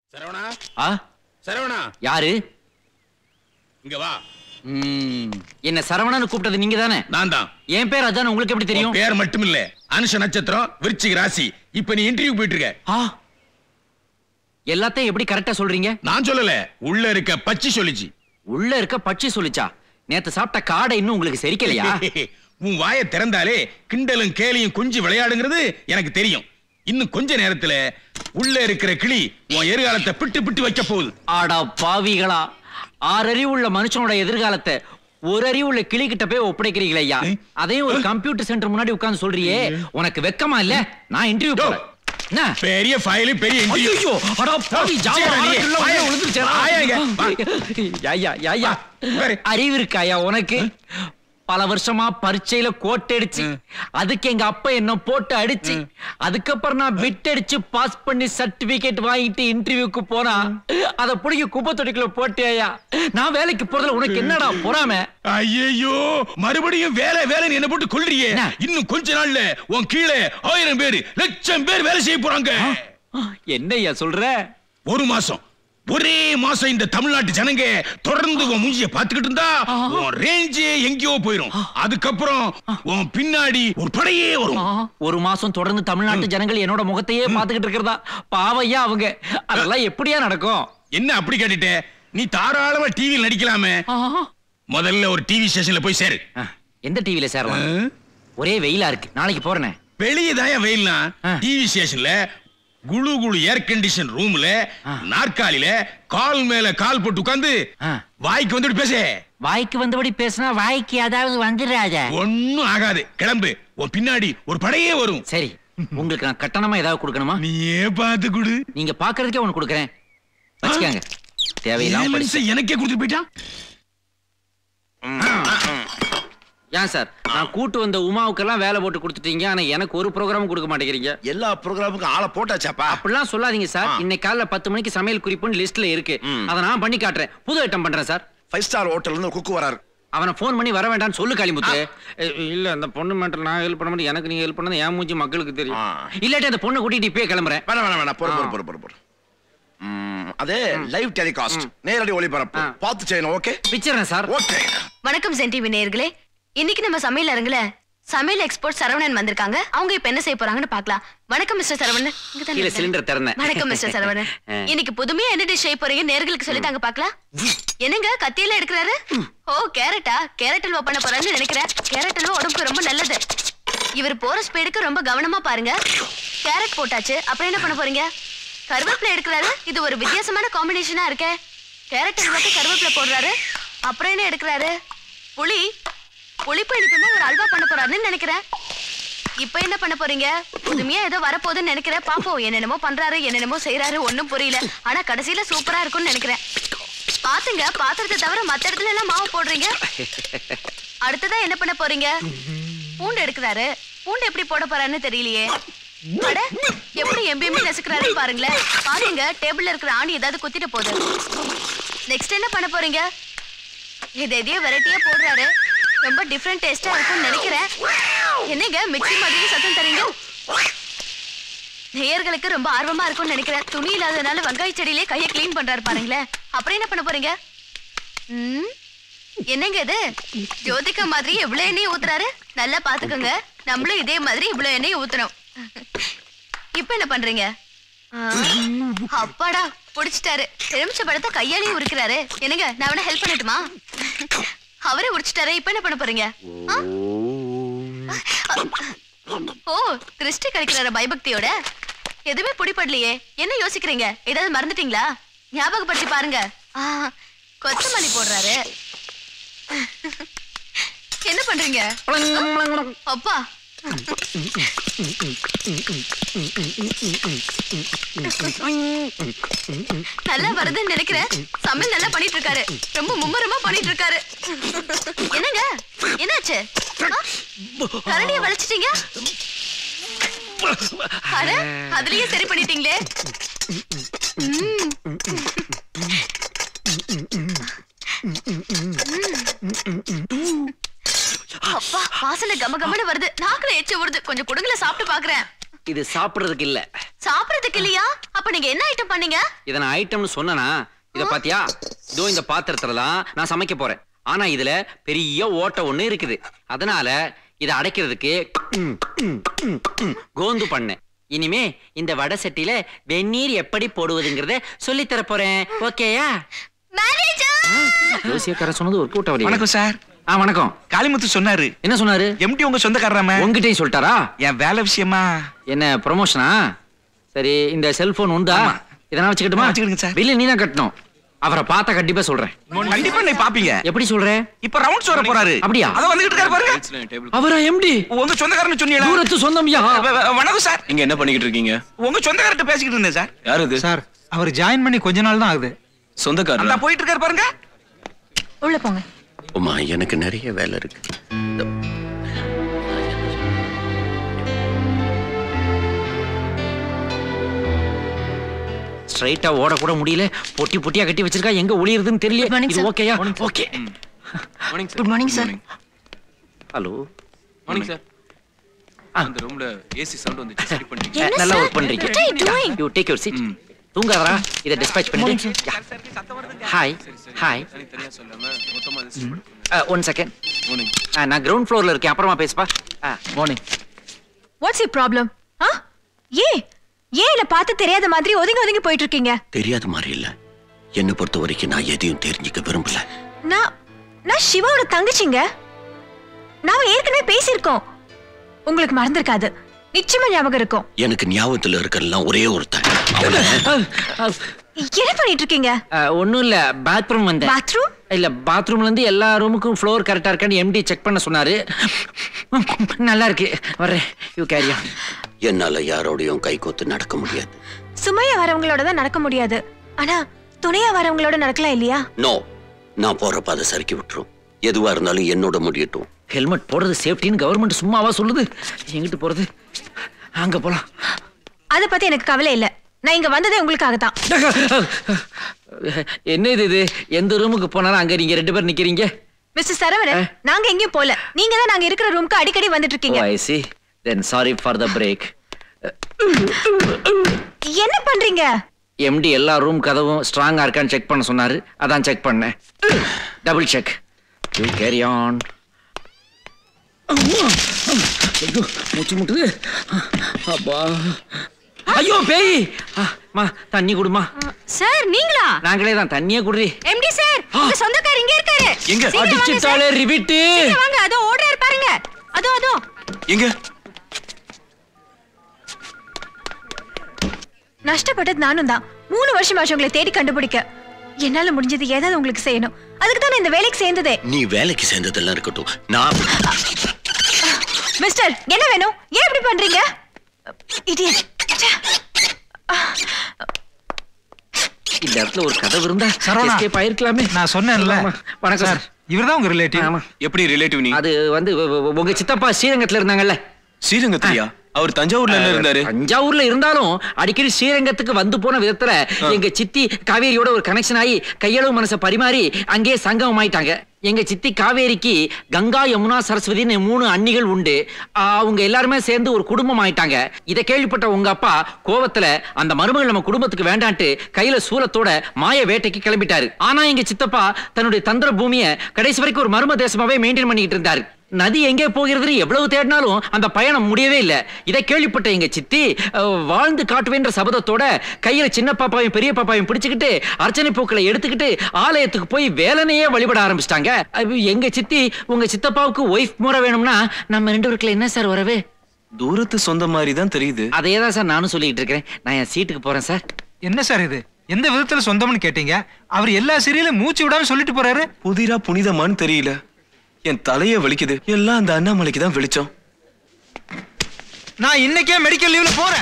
சரவணா ஆ சரவணா யாரு இங்க வா ம், என்ன சரவணன்னு கூப்பிட்டது நீங்க தானே நான் தான் என் பேர் அதான் உங்களுக்கு எப்படி தெரியும் பேர் மட்டும் இல்ல அனுஷ நட்சத்திரம் விருச்சிக ராசி இப்ப நீ இன்டர்வியூ போயிட்டு இருக்க ஆ எல்லாத்தையும் எப்படி கரெக்டா சொல்றீங்க நான் சொல்லல உள்ள இருக்க பச்சி சொல்லிச்சு உள்ள இருக்க பட்சி சொல்லிச்சா நேத்து சாப்பிட்ட காடை இன்னும் உங்களுக்கு செரிக்கலையா உன் வாயை திறந்தாலே கிண்டலும் கேலியும் கொஞ்சி விளையாடுங்கிறது எனக்கு தெரியும் இன்னும் கொஞ்ச நேரத்துல உள்ள இருக்கிற கிளி உன் எதிர்காலத்தை பிட்டு பிட்டு வைக்க போகுது ஆடா பாவிகளா ஆறறிவு உள்ள மனுஷனோட எதிர்காலத்தை ஒரு அறிவு உள்ள கிளி கிட்ட போய் ஒப்படைக்கிறீங்களே ஐயா அதையும் ஒரு கம்ப்யூட்டர் சென்டர் முன்னாடி உட்கார்ந்து சொல்றியே உனக்கு வெக்கமா இல்ல நான் இன்டர்வியூ போறேன் என்ன பெரிய ஃபைல் பெரிய இன்டர்வியூ ஐயோ அடா பாவி ஜாவா சீக்கிரம் நீ. ஆரத்துல உள்ள வாயா. விழுந்துருச்சேடா. வாயா இங்க. வா. ஐயா ஐயா உட்காரு. அறிவு இருக்காயா உனக்கு பல வருஷமா பரீட்சையில கோட்டடிச்சு அதுக்கு எங்க அப்பா என்ன போட்டு அடிச்சு அதுக்கப்புறம் நான் பிட் அடிச்சு பாஸ் பண்ணி சர்டிபிகேட் வாங்கிட்டு இன்டர்வியூக்கு போனா அத புடிக்க குப்பை தொட்டிக்குள்ள போட்டியா நான் வேலைக்கு போறதுல உனக்கு என்னடா பொறாம ஐயோ மறுபடியும் வேலை வேலை என்ன போட்டு கொல்றியே என்ன? இன்னும் கொஞ்ச நாள்ல உன் கீழே ஆயிரம் பேர் லட்சம் பேர் வேலை செய்ய போறாங்க என்னய்யா சொல்ற ஒரு மாசம் ஒரே மாசம் இந்த தமிழ்நாட்டு ஜனங்க தொடர்ந்து உன் மூஞ்சிய பாத்துக்கிட்டு இருந்தா உன் ரேஞ்சே எங்கேயோ போயிரும் அதுக்கப்புறம் உன் பின்னாடி ஒரு படையே வரும் ஒரு மாசம் தொடர்ந்து தமிழ்நாட்டு ஜனங்கள் என்னோட முகத்தையே பாத்துக்கிட்டு இருக்கிறதா பாவையா அவங்க அதெல்லாம் எப்படியா நடக்கும் என்ன அப்படி கேட்டுட்ட நீ தாராளமா டிவியில் நடிக்கலாமே முதல்ல ஒரு டிவி ஸ்டேஷன்ல போய் சேரு ஆ, எந்த டிவில சேரலாம் ஒரே வெயிலா இருக்கு நாளைக்கு போறேனே வெளியே தான் வெயில்னா ஆ. டிவி ஸ்டேஷன்ல குளு குளு ஏர் கண்டிஷன் ரூம்ல ஆ. நாற்காலியில கால் மேல கால் போட்டு உட்கார்ந்து ஆ. வாய்க்கு வந்துட்டு பேசே வாய்க்கு வந்தபடி பேசினா வாய்க்கு அதாவது வந்துடாத ஒண்ணும் ஆகாது கிளம்பு உன் பின்னாடி ஒரு படையே வரும் சரி உங்களுக்கு நான் கட்டணமா ஏதாவது கொடுக்கணுமா நீயே பார்த்து கொடு நீங்க பாக்குறதுக்கே ஒண்ணு கொடுக்குறேன் வச்சுக்கோங்க தேவையில்லாம ஏன் படிச்சு மனுஷன் எனக்கே கொடுத்துட்டு போயிட்டான் ஏன் சார் நான் கூட்டு வந்த உமாவுக்கெல்லாம் வேலை போட்டு கொடுத்துட்டீங்க ஆனா எனக்கு ஒரு ப்ரோக்ராம் கொடுக்க மாட்டேங்கிறீங்க எல்லா ப்ரோக்ராமுக்கும் ஆளை போட்டாச்சாப்பா அப்படிலாம் சொல்லாதீங்க சார் ஆ. இன்னைக்கு காலைல பத்து மணிக்கு சமையல் குறிப்புன்னு லிஸ்ட்ல இருக்கு ம். அதை நான் பண்ணி காட்டுறேன் புது ஐட்டம் பண்றேன் சார் ஃபைவ் ஸ்டார் ஹோட்டல்ல இருந்து ஒரு குக்கு வராரு அவனை ஃபோன் பண்ணி வர வேண்டாம்னு சொல்லு காளிமுத்து எ, இல்ல அந்த பொண்ணு மேட்டர் நான் ஹெல்ப் பண்ண மாட்டேன் எனக்கு நீங்க ஹெல்ப் பண்ணது என் மூஞ்சி மக்களுக்கு தெரியும் ஆ. இல்லாட்டி அந்த பொண்ணை கூட்டிட்டு இப்பயே கிளம்புறேன் வேணாம் வேணாம் வேணாம் பொறு ஆ. பொறு பொறு பொறு பொறு ம், அது லைவ் டெலிகாஸ்ட் நேரடி ஒளிபரப்பு ஆ. பார்த்து செய்யணும் ஓகே பிச்சிடுறேன் சார் ஓகே வணக்கம் சென் டிவி நேயர்களே இன்னைக்கு நம்ம சமையல் அரங்குல சமையல் எக்ஸ்போர்ட் சரவணன் வந்திருக்காங்க அவங்க இப்ப என்ன செய்ய போறாங்கன்னு பார்க்கலாம் வணக்கம் மிஸ்டர் சரவணன் இங்க தானே கீழே இருக்காரு. சிலிண்டர் திறந்தேன் வணக்கம் மிஸ்டர் சரவணன் ஆ. இன்னைக்கு புதுமையா என்ன டிஷ் செய்ய போறீங்க நேர்களுக்கு சொல்லி தாங்க பார்க்கலாம் என்னங்க கத்தியில எடுக்கிறாரு ஓ கேரட்டா கேரட் அல்வா பண்ண போறாருன்னு நினைக்கிறேன் கேரட் அல்வா உடம்புக்கு ரொம்ப நல்லது இவர் போற ஸ்பீடுக்கு ரொம்ப கவனமா பாருங்க கேரட் போட்டாச்சு அப்புறம் என்ன பண்ண போறீங்க கருவேப்பிலை எடுக்கிறாரு இது ஒரு வித்தியாசமான காம்பினேஷனா இருக்கே கேரட் அல்வாக்கு கருவேப்பிலை போடுறாரு அப்புறம் என்ன எடுக்கிறாரு புளி புளிப்பு எடுத்துமா ஒரு அல்வா பண்ண போறாருன்னு நினைக்கிறேன் இப்ப என்ன பண்ண போறீங்க புதுமையா ஏதோ வரப்போகுதுன்னு நினைக்கிறேன் பாப்போம் என்னென்னமோ பண்றாரு என்னென்னமோ செய்யறாரு ஒண்ணும் புரியல ஆனா கடைசியில சூப்பரா இருக்கும்னு நினைக்கிறேன் பாத்துங்க பாத்திரத்தை தவிர மத்த இடத்துல எல்லாம் மாவு போடுறீங்க அடுத்ததா என்ன பண்ண போறீங்க பூண்டு எடுக்கிறாரு பூண்டு எப்படி போட போறாருன்னு தெரியலையே அட, எப்படி எம்பிஎம்பி நசுக்கிறாரு பாருங்களேன் பாருங்க டேபிள்ல இருக்கிற ஆணி ஏதாவது குத்திட்டு போகுது நெக்ஸ்ட் என்ன பண்ண போறீங்க இது எதையோ வெரைட்டியா போடுறாரு ரொம்ப டிஃப்ரெண்ட் டேஸ்டா இருக்கும்னு நினைக்கிறேன் என்னங்க மிக்ஸி மாதிரி சத்தம் தரீங்க நேயர்களுக்கு ரொம்ப ஆர்வமா இருக்கும்னு நினைக்கிறேன் துணி இல்லாதனால வெங்காய செடியிலே கையை க்ளீன் பண்றாரு பாருங்களேன் அப்புறம் என்ன பண்ண போறீங்க ம், என்னங்க இது ஜோதிகா மாதிரி எவ்வளவு எண்ணெய் ஊத்துறாரு நல்லா பாத்துக்கோங்க நம்மளும் இதே மாதிரி இவ்வளவு எண்ணெய் ஊத்துறோம் இப்ப என்ன பண்றீங்க ஆ, அப்பாடா புடிச்சிட்டாரு எலுமிச்ச பழத்தை கையாலேயே உரிக்கிறாரு என்னங்க நான் வேணா ஹெல்ப் பண்ணட்டுமா அவரே உரிச்சிட்டாரு இப்ப என்ன பண்ண போறீங்க ஆ? ஓ திருஷ்டி கழிக்கிறாரு பயபக்தியோட எதுவுமே பிடிபடலையே என்ன யோசிக்கிறீங்க ஏதாவது மறந்துட்டீங்களா ஞாபகப்படுத்தி பாருங்க ஆ, கொத்தமல்லி போடுறாரு என்ன பண்றீங்க அப்பா நல்லா வருதுன்னு நினைக்கிறேன் சமையல் நல்லா பண்ணிட்டு இருக்காரு ரொம்ப மும்முரமா பண்ணிட்டு இருக்காரு என்னங்க என்னாச்சு ஆ? கரண்டியை வளைச்சிட்டீங்க அட அதுலயே சரி பண்ணிட்டீங்களே ம். அப்பா வாசனை கம கமன்னு வருது நாக்குல எச்சு வருது கொஞ்சம் கொடுங்கல சாப்பிட்டு பாக்குறேன் இது சாப்பிடுறதுக்கு இல்ல சாப்பிடுறதுக்கு இல்லையா அப்ப அப்ப நீங்க என்ன ஐட்டம் பண்ணீங்க இத நான் ஐட்டம்னு சொன்னனா இத பாத்தியா இதோ இந்த பாத்திரத்துல தான் நான் சமைக்க போறேன் ஆனா இதுல பெரிய ஓட்டை ஒண்ணு இருக்குது அதனால இத அடைக்கிறதுக்கு ம், ம், ம், ம், கோந்து பண்ணேன் இனிமே இந்த வடை சட்டியில வெந்நீர் எப்படி போடுவதுங்கிறத சொல்லி தர போறேன் ஓகேயா ஜோசியக்கார சொன்னது ஒரு கூட்ட வழி வணக்கம் சார் ஆ வணக்கம் காளிமுத்து சொன்னாரு என்ன சொன்னாரு எம்டி உங்க சொந்தக்காரராம உங்ககிட்டயும் சொல்லிட்டாரா என் வேலை விஷயமா என்ன ப்ரொமோஷனா சரி இந்த செல்போன் உண்டா ஆமா. இதெல்லாம் வச்சுக்கிட்டுமா ஆ, வச்சுக்கிடுங்க சார். பில்லு நீ தான் கட்டணும் அவரை பார்த்தா கண்டிப்பா சொல்றேன் கண்டிப்பா நீ பாப்பீங்க எப்படி சொல்ற இப்ப ரவுண்ட்ஸ் வர போறாரு அப்படியா? அத வந்துகிட்டு இருக்காரு பாருங்க அவரா எம்டி உங்க சொந்தக்காரன்னு சொன்னீங்களா தூரத்து சொந்தம்யா வ- வ- வணக்கம் சார் நீங்க என்ன பண்ணிக்கிட்டு இருக்கீங்க உங்க சொந்தக்காரர்கிட்ட பேசிக்கிட்டு இருந்தேன் சார் யார் இது சார் அவர் ஜாயின் பண்ணி கொஞ்ச நாள் தான் ஆகுது சொந்தக்காரர் அந்த போயிட்டு இருக்காரு பாருங்க உள்ள போங்க உமா எனக்கு நிறைய வேலை இருக்கு ஸ்ட்ரைட்டா ஓட கூட முடியல பொட்டி பொட்டியா கட்டி வச்சிருக்கா எங்க ஒளியுறதுன்னு Good தெரியல morning, இது sir. ஓகேயா okay good morning sir hello morning sir அந்த ரூம்ல ஏசி சவுண்ட் வந்துச்சு சரி பண்ணிட்டீங்க என்ன நல்லா sir? ஒர்க் பண்றீங்க What are you doing? You take your seat தூங்காதடா இத டிஸ்பேட்ச் பண்ணிட்டு ஹாய் ஹாய் தனியா சொல்லாம மொத்தமா list பண்ணுங்க. One second Morning. நான் கிரவுண்ட் ஃப்ளோர்ல இருக்கேன் அப்புறமா பேசுப்பா மார்னிங் வாட்ஸ் யூ ப்ராப்ளம் ஆ ஏன் ஏன் என்ன பார்த்து தெரியாத மாதிரி ஒதுங்கி ஒதுங்கி போயிட்டு இருக்கீங்க தெரியாத மாதிரி இல்ல என்னை பொறுத்த வரைக்கும் நான் எதையும் தெரிஞ்சுக்க விரும்பல நான் நான் சிவாவோட தங்கச்சிங்க நாம ஏற்கனவே பேசியிருக்கோம் உங்களுக்கு மறந்திருக்காது நிச்சயமா ஞாபகம் இருக்கும் எனக்கு ஞாபகத்துல இருக்கிறதெல்லாம் ஒரே ஒருத்தன் அவனை என்ன பண்ணிட்டு இருக்கீங்க ஒன்றும் இல்ல பாத்ரூம் வந்தேன் பாத்ரூம் இல்ல பாத்ரூம்ல இருந்து எல்லா ரூமுக்கும் ஃப்ளோர் கரெக்டா இருக்கான்னு எம்டி செக் பண்ண சொன்னாரு நல்லா இருக்கு வர்றேன் யூ கேரி என்னால யாரோடையும் கை கோத்து நடக்க முடியாது சுமையா வரவங்களோட தான் நடக்க முடியாது ஆனா துணையா வரவங்களோட நடக்கலாம் இல்லையா நோ நான் போறப்ப அதை சறுக்கி விட்டுரும் எதுவா இருந்தாலும் என்னோட முடியட்டும் ஹெல்மெட் போடுறது சேஃப்டின்னு கவர்மெண்ட் சும்மாவா சொல்லுது எங்கிட்டு போறது அங்க போலாம் அத பத்தி எனக்கு கவலை இல்ல நான் இங்க வந்ததே உங்களுக்காக தான் என்ன இது இது எந்த ரூமுக்கு போனாலும் அங்க நீங்க ரெண்டு பேர் நிக்கிறீங்க மிஸ்டர் சரவணன் நாங்க எங்கேயும் போல நீங்க தான் நாங்க இருக்கிற ரூமுக்கு அடிக்கடி வந்துட்டு இருக்கீங்க I see then sorry for the break என்ன பண்றீங்க எம்டி எல்லா ரூம் கதவும் ஸ்ட்ராங்கா இருக்கான்னு செக் பண்ண சொன்னாரு அதான் செக் பண்ணேன் double check you carry on ஐயோ மூச்சு முட்டுது அப்பா ஐயோ பேய் ஆ, மா தண்ணி குடுமா சார் நீங்களா நாங்களே தான் தண்ணியே குடுறி எம்டி சார் உங்க சொந்தக்காரர் இங்க இருக்காரு எங்க? சீக்கிரம் வாங்க சார். அடிச்சுட்டாலே ரிவிட்டு சீக்கிரம் வாங்க அதோ ஓடுறாரு பாருங்க அதோ அதோ எங்க நஷ்டப்பட்டது நானும் தான் மூணு வருஷமாச்சு உங்களை தேடி கண்டுபிடிக்க என்னால முடிஞ்சது ஏதாவது உங்களுக்கு செய்யணும் அதுக்கு தான் நான் இந்த வேலைக்கு சேர்ந்ததே நீ வேலைக்கு சேர்ந்ததெல்லாம் இருக்கட்டும் நான் மிஸ்டர் என்ன வேணும் ஏன் இப்படி பண்றீங்க இடியட் இந்த இடத்துல ஒரு கதவு இருந்தா சரவணா. எஸ்கேப் ஆயிருக்கலாமே நான் சொன்னேன்ல ஆமா. வணக்கம் சார் இவர்தான் உங்க ரிலேட்டிவ் ஆமா எப்படி ரிலேட்டிவ் நீ அது வந்து உ- உ- உங்க சித்தப்பா ஸ்ரீரங்கத்துல இருந்தாங்கல்ல ஸ்ரீரங்கத்திலியா அவர் தஞ்சாவூர்ல என்ன இருந்தாரு தஞ்சாவூர்ல இருந்தாலும் அடிக்கடி ஸ்ரீரங்கத்துக்கு வந்து போன விதத்துல எங்க சித்தி காவேரியோட ஒரு கனெக்ஷன் ஆகி கையளவு மனசை பரிமாறி அங்கேயே சங்கமம் ஆயிட்டாங்க எங்க சித்தி காவேரிக்கு கங்கா யமுனா சரஸ்வதினு மூணு அன்னிகள் உண்டு ஆ, அவங்க எல்லாருமே சேர்ந்து ஒரு குடும்பம் ஆயிட்டாங்க இதை கேள்விப்பட்ட உங்க அப்பா கோவத்துல அந்த மருமகள் நம்ம குடும்பத்துக்கு வேண்டான்ட்டு கையில சூலத்தோட மாய வேட்டைக்கு கிளம்பிட்டாரு ஆனா எங்க சித்தப்பா தன்னுடைய தந்திர பூமியை கடைசி வரைக்கும் ஒரு மர்ம தேசமாவே மெயின்டைன் பண்ணிட்டு இருந்தாரு நதி எங்கே போகிறதுன்னு எவ்வளவு தேடினாலும் அந்த பயணம் முடியவே இல்லை இதை கேள்விப்பட்ட எங்க சித்தி அஹ், வாழ்ந்து காட்டுவேன்ற சபதத்தோட கையில சின்ன பாப்பாவையும் பெரிய பாப்பாவையும் பிடிச்சுக்கிட்டு அர்ச்சனை பூக்களை எடுத்துக்கிட்டு ஆலயத்துக்கு போய் வேலனையே வழிபட ஆரம்பிச்சிட்டாங்க எங்க சித்தி உங்க சித்தப்பாவுக்கு ஒய்ஃப் முறை வேணும்னா நம்ம ரெண்டு பேருக்குள்ள என்ன சார் வரவே தூரத்து சொந்த மாதிரி தான் தெரியுது அதே தான் சார் நானும் சொல்லிட்டு இருக்கிறேன் நான் என் சீட்டுக்கு போறேன் சார் என்ன சார் இது எந்த விதத்துல சொந்தம்னு கேட்டீங்க அவர் எல்லா சீரியலும் மூச்சு விடாம சொல்லிட்டு போறாரு புதிரா புனிதமான்னு தெரியல என் தலைய வலிக்குது எல்லாம் அந்த அண்ணாமலைக்கு தான் வெளிச்சம் நான் இன்னைக்கே மெடிக்கல் லீவ்ல போறேன்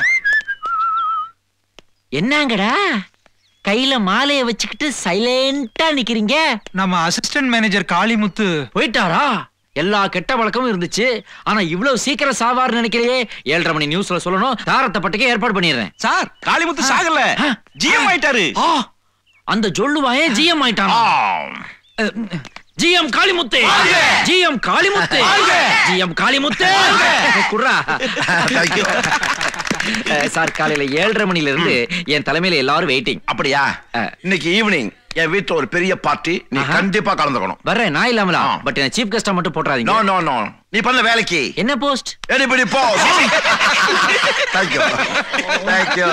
என்னங்கடா கையில மாலையை வச்சுக்கிட்டு சைலண்டா நிக்கிறீங்க நம்ம அசிஸ்டன்ட் மேனேஜர் காளிமுத்து போயிட்டாரா எல்லா கெட்ட வழக்கமும் இருந்துச்சு ஆனா இவ்வளவு சீக்கிரம் சாவார்னு நினைக்கலையே ஏழரை மணி நியூஸ்ல சொல்லணும் தாரத்தை பட்டுக்கே ஏற்பாடு பண்ணிடுறேன் சார் காளிமுத்து சாகல ஆ. ஜிஎம் ஆயிட்டாரு ஆ, அந்த ஜொல்லுவாயே ஜிஎம் ஆயிட்டான் GM Kalimuthu GM Kalimuthu GM Kalimuthu குர்ரா அஹ், சார் காலையில ஏழரை மணில இருந்து என் தலைமையில எல்லாரும் வெயிட்டிங் அப்படியா இன்னைக்கு ஈவினிங் என் வீட்டுல ஒரு பெரிய பார்ட்டி நீ ஆஹா. கண்டிப்பா கலந்துக்கணும் வர்றேன் நான் இல்லாமலா ஆ. பட் என்ன சீஃப் கெஸ்டா மட்டும் போட்டுறாதீங்க நோ நோ நோ நீ பண்ண வேலைக்கு என்ன போஸ்ட் எனிபடி போ தேங்க்யூ தேங்க்யூ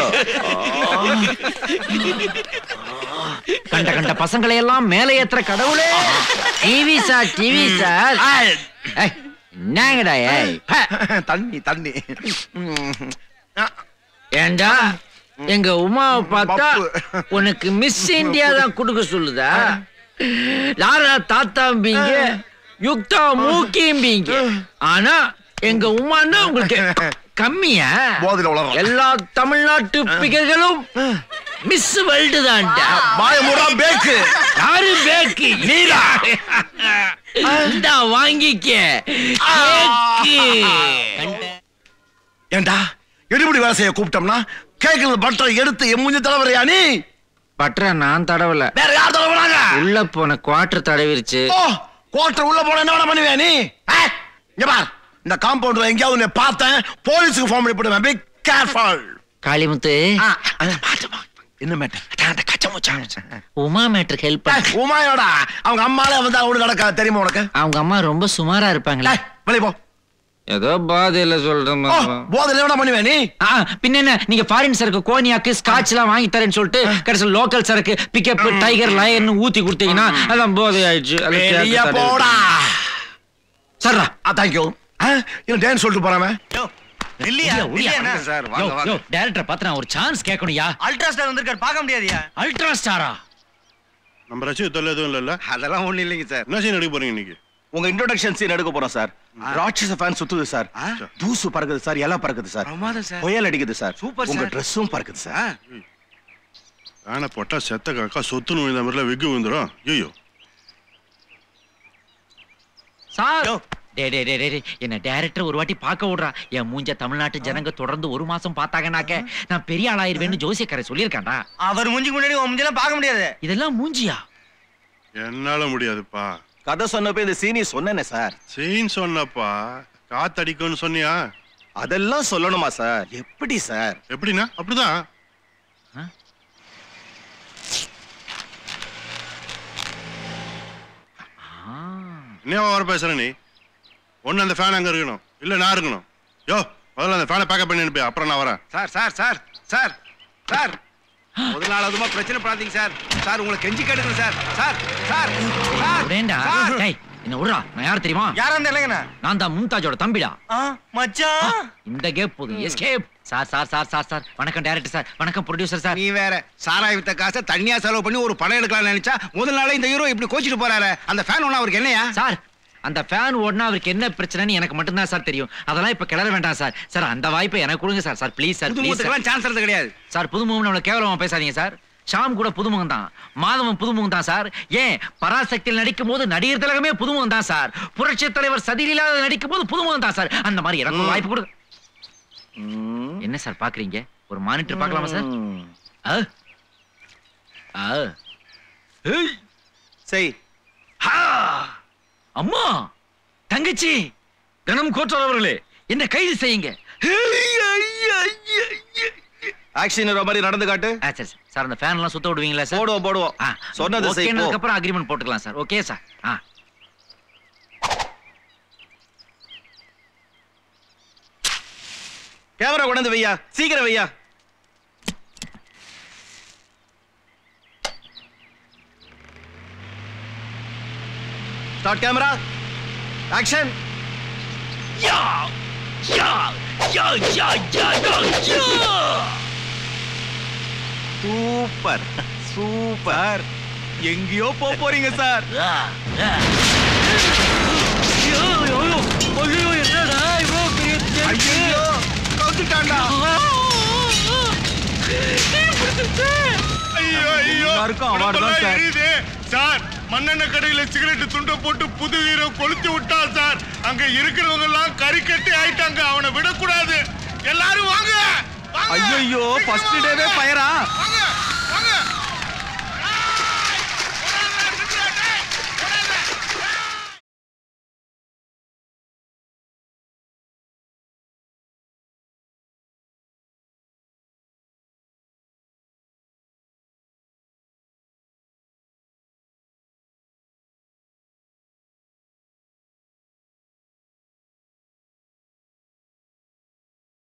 கண்ட கண்ட பசங்களை எல்லாம் மேலே ஏத்துற கடவுளே டிவி சார் டிவி சார் ஏய், என்னங்கடா ஏய் ஹ. தண்ணி தண்ணி ம். ஆ, ஏண்டா எங்க உமாவை பார்த்தா பப்பு. உனக்கு மிஸ் இந்தியா தான் கொடுக்க சொல்லுதா லாரா தாத்தாம்பீங்க யுக்தா மூக்கிம்பீங்க ஆனா எங்க உமான்னா உங்களுக்கு கம்மியா போதையில உளறலாம். எல்லா தமிழ்நாட்டு பிகர்களும் மிஸ் வேர்ல்டு தான்டா வாய மூடா பேக்கு யாரு பேக்கு நீடா இந்தா வாங்கிக்க கேக்கு ஏண்டா எடுபடி வேலை செய்ய கூப்பிட்டோம்னா கேக்குறது பட்டரை எடுத்து என் மூஞ்சி தலைவரையா நீ பட்ற நான் தடவல வேற யார் தலைவராங்க உள்ள போன குவார்டர் தடவிருச்சு ஓ கோட்டை உள்ள போன என்ன வேணா பண்ணுவியா நீ ஆ? இங்க பார் இந்த காம்பவுண்ட்ல எங்கேயாவது உன்னை பார்த்தேன் போலீஸுக்கு ஃபோன் பண்ணி போடுவேன் பி கேர்ஃபுல் காளிமுத்து என்ன மேட்டர் அந்த கச்ச முச்சான் உமா மேட்ருக்கு ஹெல்ப் பண்ண உமாயோட அவங்க அம்மாலே வந்து அவனு நடக்க தெரியுமா உனக்கு அவங்க அம்மா ரொம்ப சுமாரா இருப்பாங்களே டேய், வெளிய போ ஏதோ பாதையில சொல்றேன் ஓ போதில் என்ன பண்ணுவேன் நீ ஆ, பின்ன என்ன நீங்க ஃபாரின் சரக்கு கோனியாக்கு ஸ்காட்ச் எல்லாம் வாங்கி தரேன்னு சொல்லிட்டு கடைசியில் லோக்கல் சரக்கு பிக்கப் டைகர் லயன் ஊத்தி கொடுத்தீங்கன்னா அதான் போதை ஆயிடுச்சு அது வெளிய கேட்க தடவி- போடா சர்ரா ஆ தேங்க்யூ என்ன டான்ஸ் சொல்லிட்டு போறாம உரியா, உரியா. சார் யோ, யோ, டைரக்டரை பார்த்து நான் ஒரு சான்ஸ் கேட்கணும்யா அல்ட்ரா ஸ்டார் வந்திருக்காரு பார்க்க முடியாதியா அல்ட்ரா ஸ்டாரா நம்ம ரசிக தொல்லை எதுவும் இல்லைல்ல அதெல்லாம் ஒண்ணு இல்லைங்க சார் என்ன சீன் எடுக்க போறீங்க இன்னைக்கு உங்க இன்ட்ரோடக்ஷன் சீன் எடுக்க போறோம் சார் ராட்சச ஃபேன் சுத்துது சார் தூசு பறக்குது சார் எல்லாம் பறக்குது சார் பிரமாதம் சார். புயல் அடிக்குது சார் சூப்பர் உங்க சார். ட்ரெஸ்ஸும் பறக்குது சார் வேணை போட்டா செத்த காக்கா சொத்துன்னு விழுந்த மாதிரிலாம் வெகு விழுந்துரும் ஐயோ சார் டே டே டே டே டே, என்ன டைரக்டர் ஒரு வாட்டி பார்க்க விடுறா என் மூஞ்ச தமிழ்நாட்டு ஜனங்க தொடர்ந்து ஒரு மாசம் பார்த்தாங்கனாக்க நான் பெரிய ஆளாயிருவேன்னு ஜோசியக்காரர் சொல்லியிருக்காண்டா அவர் மூஞ்சிக்கு முன்னாடி உன் மூஞ்செல்லாம் பார்க்க முடியாது இதெல்லாம் மூஞ்சியா என்னால முடியாதுப்பா கதை சொன்னப்ப இந்த சீனி சொன்னேனே சார் செயின் சொன்னப்பா காத்தடிக்கும்னு சொன்னியா அதெல்லாம் சொல்லணுமா சார் எப்படி சார் எப்படின்னா அப்படிதான் என்ன வர பேசுற நீ ஒண்ணு அந்த ஃபேன் அங்க இருக்கணும் இல்ல நான் இருக்கணும் யோ முதல்ல அந்த ஃபேனை பேக்கப் பண்ணி அனுப்பி அப்புறம் நான் வரேன் sir sir sir sir sir முதலாளதுமா பிரச்சனை படாதீங்க சார் சார் உங்களை கெஞ்சி கேட்டுக்கிறேன் சார் சார் சார் சார் விடேண்டா சார். டேய் என்ன விடுறா நான் யார் தெரியுமா யாரா இருந்தா இல்லைங்கண்ணா நான் தான் மும்தாஜோட தம்பிடா ஆ, மச்சான் இந்த கேப் போதும் escape sir sir sir sir sir வணக்கம் டைரக்டர் சார் வணக்கம் ப்ரொடியூசர் சார் நீ வேற சாராய் வித்த காசை தண்ணியா செலவு பண்ணி ஒரு படம் எடுக்கலாம்னு நினைச்சா முதல் நாளே இந்த ஹீரோ இப்படி கோச்சிட்டு போறாரு அந்த ஃபேன் ஒண்ணு அவருக்கு என்னையா சார் அந்த ஃபேன் ஓடினா அவருக்கு என்ன பிரச்சனைன்னு எனக்கு மட்டும்தான் சார் தெரியும் அதெல்லாம் இப்ப கிளற வேண்டாம் சார் சார் அந்த வாய்ப்பை எனக்கு கொடுங்க sir sir please sir please புதுமுகத்துக்கெல்லாம் சான்ஸ் எடுத்து கிடையாது சார் புதுமுகம் நம்மள கேவலமா பேசாதீங்க சார் ஷாம் கூட புதுமுகம் தான் மாதவன் புதுமுகம் தான் சார் ஏன் பராசக்தியில் நடிக்கும் போது நடிகர் திலகமே புதுமுகம் தான் சார் புரட்சி தலைவர் சதியில்லாத நடிக்கும் போது புதுமுகம் தான் சார் அந்த மாதிரி எனக்கு ஒரு வாய்ப்பு கொடுங்க என்ன சார் பாக்குறீங்க ஒரு மானிட்டர் பார்க்கலாமா சார் ஆ? ஆ. ஏய். செய் அம்மா தங்கச்சி கணம் கோட்டார் அவர்களே என்ன கைது செய்யுங்க ஆக்ஷன் மாதிரி நடந்து காட்டு ஆ, சரி சார். சார் அந்த ஃபேன் எல்லாம் சுத்த விடுவீங்களா சார் போடுவோம் போடுவோம் ஆ, சொன்னது செய், போ. ஓகேனதுக்கு அப்புறம் அக்ரிமெண்ட் போட்டுக்கலாம் சார் ஓகே சார் ஆ கேமரா கொண்டு வந்து வையா சீக்கிரம் வையா start camera action super super எங்கேயோ போக போறீங்க சார் ஐயோ கவுத்துட்டான்டா ஐயோ ஐயோ எல்லாருக்கும் award தான் உடம்பெல்லாம் சார். எரியுது. சார் மண்ணெண்ணெய் கடையில சிகரெட் துண்டை போட்டு புது ஹீரோ கொளுத்தி விட்டான் சார் அங்க இருக்கிறவங்க எல்லாம் கறிக்கட்டி ஆயிட்டாங்க அவனை விடக்கூடாது எல்லாரும் வாங்க வாங்க. ஐயோ ஃபர்ஸ்ட் டேவே பயரா வாங்க